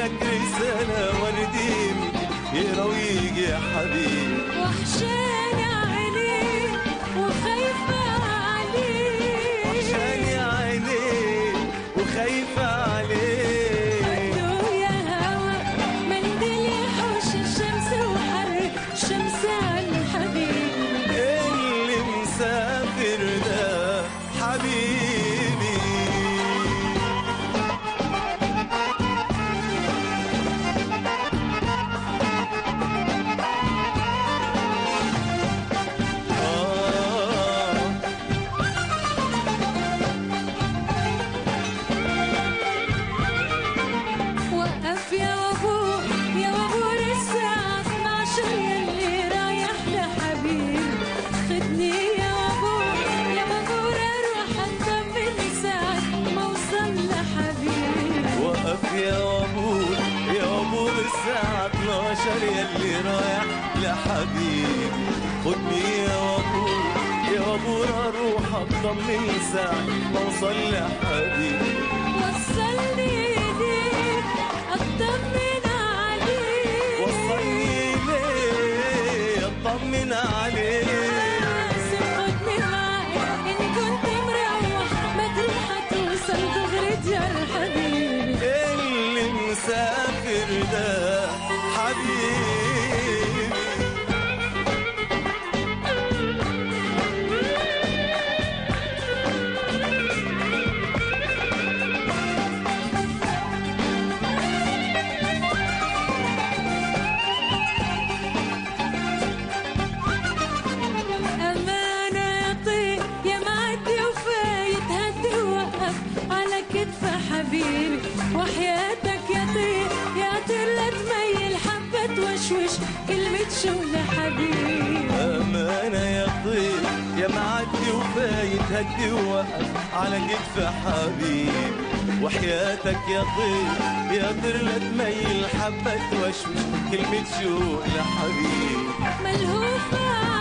لك رسالة ورديني يقرا ويجي يا حبيبي وحشاني عينيك وخايفة عليك وحشاني عينيك وخايفة عليك قدو يا هوا منديل يحوش الشمس وحر الشمس على الحبيب اللي مسافر ده حبيبي آه وقف يا وابور يا وابور الساعة 12 يلي رايح لحبيب خدني يا وابور يا وابور اروح اطمن ساعة ما اوصل لحبيب وقف يا وابور يا وابور الساعة 12 يلي رايح لحبيبي خدني يا وابور يا وابور اروح اطمن ساعة ما اوصل لحبيبي وصلني ليك اطمن عليك وصلني ليه اطمن عليك خدني معاك ان كنت مروح بدري حتوصل دغري يا حبيبي اللي مسافر ده حبيبي أمانة يا طير يا معدي وفايت هدي ووقف على كتف حبيبي وحياتك يا طير يا طير لا تميل حبة توشوش كلمة شو لحبيبي أمانة يا طير يا معدي وفايت هدي ووقف على كتف حبيبي وحياتك يا طير يا طير لا تميل حبة توشوش كلمة شوق لحبيبي ملهوفة